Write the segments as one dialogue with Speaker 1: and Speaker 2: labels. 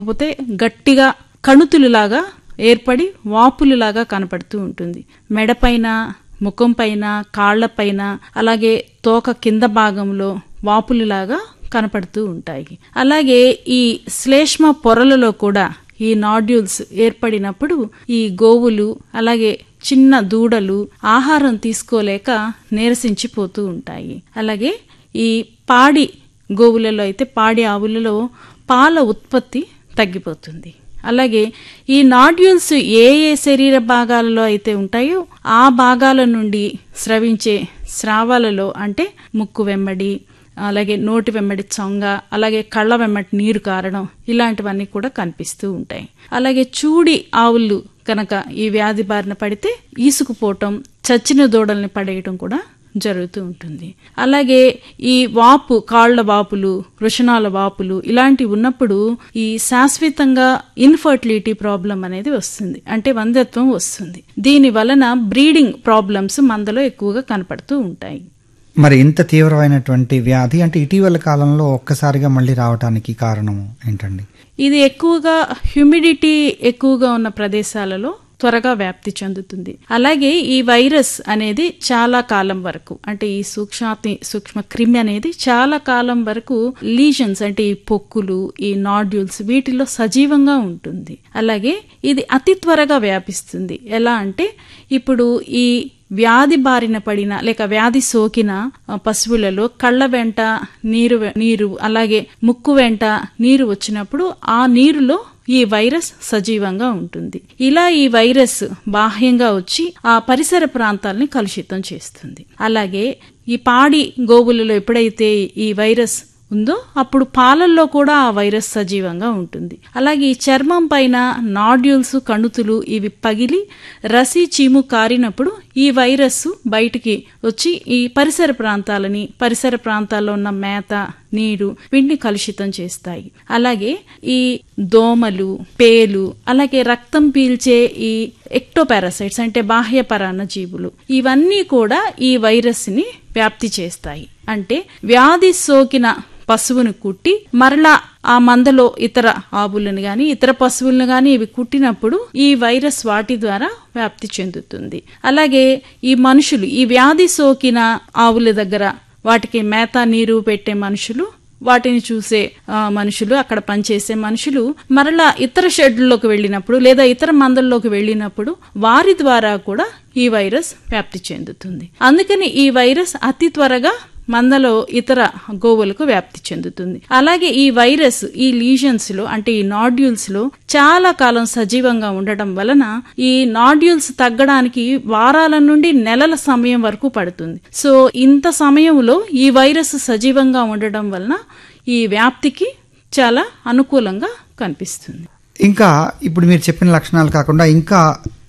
Speaker 1: కాకపోతే గట్టిగా కణుతులులాగా ఏర్పడి వాపులులాగా కనపడుతూ ఉంటుంది మెడపైన ముఖం పైన కాళ్లపైన అలాగే తోక కింద భాగంలో వాపులులాగా కనపడుతూ ఉంటాయి అలాగే ఈ శ్లేష్మ పొరలలో కూడా ఈ నాడ్యూల్స్ ఏర్పడినప్పుడు ఈ గోవులు అలాగే చిన్న దూడలు ఆహారం తీసుకోలేక నీరసించిపోతూ ఉంటాయి అలాగే ఈ పాడి గోవులలో అయితే పాడి ఆవులలో పాల ఉత్పత్తి తగ్గిపోతుంది అలాగే ఈ నాడ్యూల్స్ ఏ ఏ శరీర భాగాలలో అయితే ఉంటాయో ఆ భాగాల నుండి స్రవించే స్రావాలలో అంటే ముక్కు వెంబడి అలాగే నోటి వెంబడి చొంగ అలాగే కళ్ళ వెంబడి నీరు కారడం ఇలాంటివన్నీ కూడా కనిపిస్తూ ఉంటాయి అలాగే చూడి ఆవులు కనుక ఈ వ్యాధి బారిన పడితే ఈసుకుపోవటం చచ్చిన దూడల్ని పడేయటం కూడా జరుగుతూ ఉంటుంది అలాగే ఈ వాపు కాళ్ల వాపులు వృషణాల వాపులు ఇలాంటివి ఉన్నప్పుడు ఈ శాశ్వతంగా ఇన్ఫర్టిలిటీ ప్రాబ్లం అనేది వస్తుంది అంటే వంధ్యత్వం వస్తుంది దీని వలన బ్రీడింగ్ ప్రాబ్లమ్స్ మందలో ఎక్కువగా కనపడుతూ ఉంటాయి
Speaker 2: మరి ఇంత తీవ్రమైనటువంటి వ్యాధి అంటే ఇటీవల కాలంలో ఒక్కసారిగా మళ్ళీ రావడానికి కారణం ఏంటండి
Speaker 1: ఇది ఎక్కువగా హ్యూమిడిటీ ఎక్కువగా ఉన్న ప్రదేశాలలో త్వరగా వ్యాప్తి చెందుతుంది అలాగే ఈ వైరస్ అనేది చాలా కాలం వరకు అంటే ఈ సూక్ష్మాతి సూక్ష్మ క్రిమి అనేది చాలా కాలం వరకు లీజన్స్ అంటే ఈ పొక్కులు ఈ నాడ్యూల్స్ వీటిలో సజీవంగా ఉంటుంది అలాగే ఇది అతి త్వరగా వ్యాపిస్తుంది ఎలా అంటే ఇప్పుడు ఈ వ్యాధి బారిన పడిన లేక వ్యాధి సోకిన పశువులలో కళ్ళ వెంట నీరు నీరు అలాగే ముక్కు వెంట నీరు వచ్చినప్పుడు ఆ నీరులో ఈ వైరస్ సజీవంగా ఉంటుంది ఇలా ఈ వైరస్ బాహ్యంగా వచ్చి ఆ పరిసర ప్రాంతాలని కలుషితం చేస్తుంది అలాగే ఈ పాడి గోవులలో ఎప్పుడైతే ఈ వైరస్ ఉందో అప్పుడు పాలల్లో కూడా ఆ వైరస్ సజీవంగా ఉంటుంది అలాగే ఈ చర్మం పైన నాడ్యూల్స్ కణుతులు ఇవి పగిలి రసి చీము కారినప్పుడు ఈ వైరస్ బయటికి వచ్చి ఈ పరిసర ప్రాంతాలని పరిసర ప్రాంతాల్లో ఉన్న మేత నీరు వీటిని కలుషితం చేస్తాయి అలాగే ఈ దోమలు పేలు అలాగే రక్తం పీల్చే ఈ ఎక్టోపారాసైట్స్ అంటే బాహ్య పరాన్న జీవులు ఇవన్నీ కూడా ఈ వైరస్ ని వ్యాప్తి చేస్తాయి అంటే వ్యాధి సోకిన పశువును కుట్టి మరలా ఆ మందలో ఇతర ఆవులను గాని ఇతర పశువులను గాని ఇవి కుట్టినప్పుడు ఈ వైరస్ వాటి ద్వారా వ్యాప్తి చెందుతుంది అలాగే ఈ మనుషులు ఈ వ్యాధి సోకిన ఆవుల దగ్గర వాటికి మేత నీరు పెట్టే మనుషులు వాటిని చూసే మనుషులు అక్కడ పనిచేసే మనుషులు మరలా ఇతర షెడ్లలోకి వెళ్ళినప్పుడు లేదా ఇతర మందల్లోకి వెళ్ళినప్పుడు వారి ద్వారా కూడా ఈ వైరస్ వ్యాప్తి చెందుతుంది అందుకని ఈ వైరస్ అతి త్వరగా మందలో ఇతర గోవులకు వ్యాప్తి చెందుతుంది అలాగే ఈ వైరస్ ఈ లీజన్స్ లో అంటే ఈ నాడ్యూల్స్ లో చాలా కాలం సజీవంగా ఉండటం వలన ఈ నాడ్యూల్స్ తగ్గడానికి వారాల నుండి నెలల సమయం వరకు పడుతుంది సో ఇంత సమయంలో ఈ వైరస్ సజీవంగా ఉండటం వలన ఈ వ్యాప్తికి చాలా అనుకూలంగా కనిపిస్తుంది
Speaker 2: ఇంకా ఇప్పుడు మీరు చెప్పిన లక్షణాలు కాకుండా ఇంకా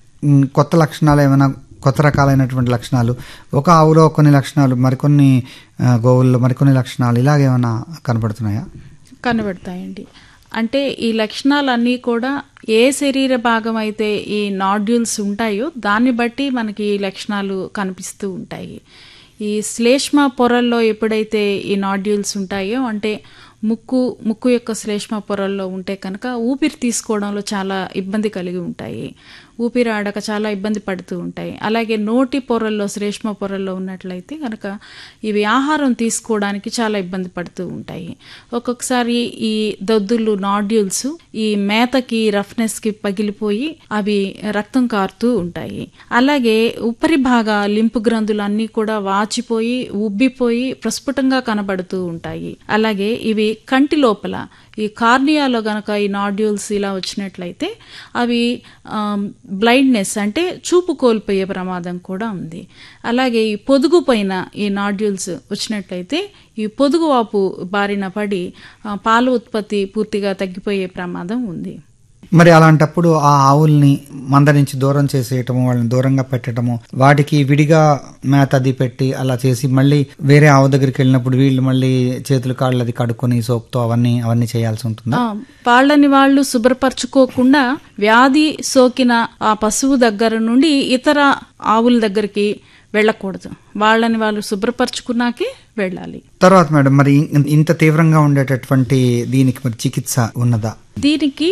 Speaker 2: కొత్త లక్షణాలు ఏమైనా కొత్త రకాలైనటువంటి లక్షణాలు ఒక ఆవులో కొన్ని లక్షణాలు మరికొన్ని గోవుల్లో మరికొన్ని లక్షణాలు ఇలాగేమైనా కనబడుతున్నాయా
Speaker 1: కనబడతాయండి అంటే ఈ లక్షణాలన్నీ కూడా ఏ శరీర భాగం అయితే ఈ నాడ్యూల్స్ ఉంటాయో దాన్ని బట్టి మనకి ఈ లక్షణాలు కనిపిస్తూ ఉంటాయి ఈ శ్లేష్మ పొరల్లో ఎప్పుడైతే ఈ నాడ్యూల్స్ ఉంటాయో అంటే ముక్కు ముక్కు యొక్క శ్లేష్మ పొరల్లో ఉంటే కనుక ఊపిరి తీసుకోవడంలో చాలా ఇబ్బంది కలిగి ఉంటాయి ఊపిరి ఆడక చాలా ఇబ్బంది పడుతూ ఉంటాయి అలాగే నోటి పొరల్లో శ్లేష్మ పొరల్లో ఉన్నట్లయితే కనుక ఇవి ఆహారం తీసుకోవడానికి చాలా ఇబ్బంది పడుతూ ఉంటాయి ఒక్కొక్కసారి ఈ దద్దులు నాడ్యూల్స్ ఈ మేతకి రఫ్నెస్ కి పగిలిపోయి అవి రక్తం కారుతూ ఉంటాయి అలాగే ఉపరి భాగ లింపు గ్రంథులు అన్నీ కూడా వాచిపోయి ఉబ్బిపోయి ప్రస్ఫుటంగా కనబడుతూ ఉంటాయి అలాగే ఇవి కంటి లోపల ఈ కార్నియాలో గనక ఈ నాడ్యూల్స్ ఇలా వచ్చినట్లయితే అవి బ్లైండ్నెస్ అంటే చూపు కోల్పోయే ప్రమాదం కూడా ఉంది అలాగే ఈ పొదుగు పైన ఈ నాడ్యూల్స్ వచ్చినట్లయితే ఈ పొదుగు వాపు బారిన పడి పాల ఉత్పత్తి పూర్తిగా తగ్గిపోయే ప్రమాదం ఉంది
Speaker 2: మరి అలాంటప్పుడు ఆ ఆవుల్ని మంద నుంచి దూరం చేసేయటము వాళ్ళని దూరంగా పెట్టడము వాటికి విడిగా మేత అది పెట్టి అలా చేసి మళ్ళీ వేరే ఆవు దగ్గరికి వెళ్ళినప్పుడు వీళ్ళు మళ్ళీ చేతులు కాళ్ళు అది కడుక్కొని సోప్తో అవన్నీ అవన్నీ చేయాల్సి ఉంటుందా
Speaker 1: వాళ్ళని వాళ్ళు శుభ్రపరచుకోకుండా వ్యాధి సోకిన ఆ పశువు దగ్గర నుండి ఇతర ఆవుల దగ్గరికి వెళ్ళకూడదు వాళ్ళని వాళ్ళు శుభ్రపరచుకున్నాకే వెళ్ళాలి
Speaker 2: తర్వాత మేడం మరి ఇన్- ఇంత తీవ్రంగా ఉండేటటువంటి దీనికి మరి చికిత్స ఉన్నదా
Speaker 1: దీనికి